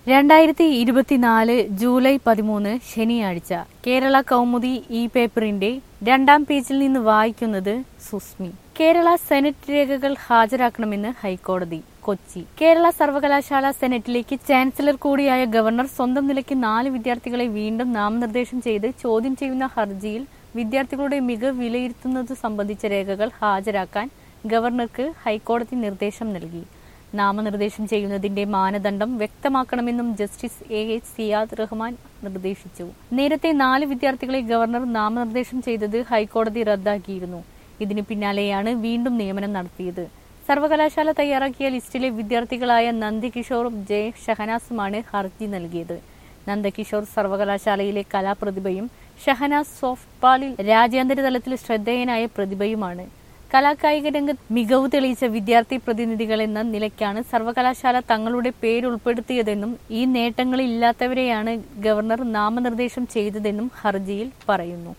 രണ്ടായിരത്തി ഇരുപത്തിനാല് ജൂലൈ പതിമൂന്ന് ശനിയാഴ്ച കേരള കൗമുദി ഇ പേപ്പറിന്റെ രണ്ടാം പേജിൽ നിന്ന് വായിക്കുന്നത് സുസ്മി കേരള സെനറ്റ് രേഖകൾ ഹാജരാക്കണമെന്ന് ഹൈക്കോടതി കൊച്ചി കേരള സർവകലാശാല സെനറ്റിലേക്ക് ചാൻസലർ കൂടിയായ ഗവർണർ സ്വന്തം നിലയ്ക്ക് നാല് വിദ്യാർത്ഥികളെ വീണ്ടും നാമനിർദ്ദേശം ചെയ്ത് ചോദ്യം ചെയ്യുന്ന ഹർജിയിൽ വിദ്യാർത്ഥികളുടെ മികവ് വിലയിരുത്തുന്നത് സംബന്ധിച്ച രേഖകൾ ഹാജരാക്കാൻ ഗവർണർക്ക് ഹൈക്കോടതി നിർദ്ദേശം നൽകി നാമനിർദ്ദേശം ചെയ്യുന്നതിന്റെ മാനദണ്ഡം വ്യക്തമാക്കണമെന്നും justice A H Siyad Rahman നിർദ്ദേശിച്ചു നേരത്തെ നാല് വിദ്യാർത്ഥികളെ ഗവർണർ നാമനിർദ്ദേശം ചെയ്തത് ഹൈക്കോടതി റദ്ദാക്കിയിരുന്നു ഇതിനു പിന്നാലെയാണ് വീണ്ടും നിയമനം നടത്തിയത് സർവകലാശാല തയ്യാറാക്കിയ ലിസ്റ്റിലെ വിദ്യാർത്ഥികളായ നന്ദികിഷോറും ജെ ഷഹനാസുമാണ് ഹർജി നൽകിയത് നന്ദകിഷോർ സർവകലാശാലയിലെ കലാപ്രതിഭയും ഷഹനാസ് സോഫ്റ്റ് ബാളിൽ രാജ്യാന്തര തലത്തിൽ ശ്രദ്ധേയനായ പ്രതിഭയുമാണ് കലാകായിക രംഗത്ത് മികവ് തെളിയിച്ച വിദ്യാർത്ഥി പ്രതിനിധികൾ എന്ന നിലയ്ക്കാണ് സർവകലാശാല തങ്ങളുടെ പേരുൾപ്പെടുത്തിയതെന്നും ഈ നേട്ടങ്ങളില്ലാത്തവരെയാണ് ഗവർണർ നാമനിർദ്ദേശം ചെയ്തതെന്നും ഹർജിയിൽ പറയുന്നു